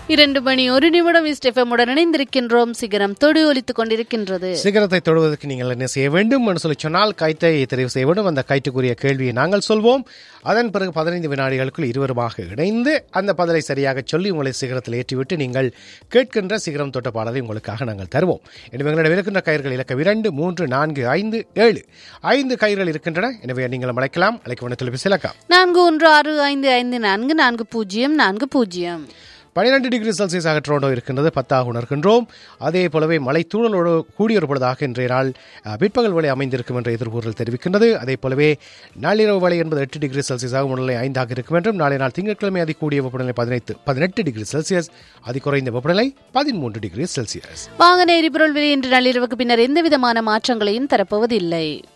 இரண்டு மணி ஒரு நிமிடம் இஸ்டெஃபமுடன் இணைந்திருக்கின்றோம் சிகரம் தொடு ஒலித்துக் கொண்டிருக்கின்றது சிகரத்தை தொடுவதற்கு நீங்கள் என்ன செய்ய வேண்டும் என்று சொல்லி சொன்னால் கைத்தை தெரிவு செய்ய வேண்டும் அந்த கைட்டுக்குரிய கேள்வியை நாங்கள் சொல்வோம் அதன் பிறகு பதினைந்து வினாடிகளுக்குள் இருவருமாக இணைந்து அந்த பதிலை சரியாக சொல்லி உங்களை சிகரத்தில் ஏற்றிவிட்டு நீங்கள் கேட்கின்ற சிகரம் தொட்ட பாடலை உங்களுக்காக நாங்கள் தருவோம் எனவே எங்களிடம் இருக்கின்ற கயிர்கள் இலக்கம் இரண்டு மூன்று நான்கு ஐந்து ஏழு ஐந்து கயிர்கள் இருக்கின்றன எனவே நீங்கள் அழைக்கலாம் அழைக்க வேண்டிய தொலைபேசி இலக்கம் நான்கு ஒன்று ஆறு ஐந்து ஐந்து நான்கு நான்கு பூஜ்ஜியம் நான்கு பூஜ்ஜியம் பன்னிரண்டு டிகிரி செல்சியஸாக டொரண்டோ இருக்கின்றது பத்தாக உணர்கின்றோம் அதே போலவே மழை தூறலோடு கூடிய பொழுதாக இன்றைய நாள் அஹ், பிற்பகல் வேலை அமைந்திருக்கும் என்ற எதிர்கூறல் தெரிவிக்கின்றது அதே போலவே நாளிரவு வேலை என்பது எட்டு டிகிரி செல்சியஸாக முன்னிலை ஐந்தாக இருக்கும் என்றும் நாளை நாள் திங்கட்கிழமை அதி கூடிய வெப்பநிலை பதினைத்து பதினெட்டு டிகிரி செல்சியஸ் அதி குறைந்த வெப்பநிலை பதிமூன்று டிகிரி செல்சியஸ் வாகன எரிபொருள் விலை இன்று நள்ளிரவுக்கு பின்னர் எந்த விதமான மாற்றங்களையும் தரப்போவதில்லை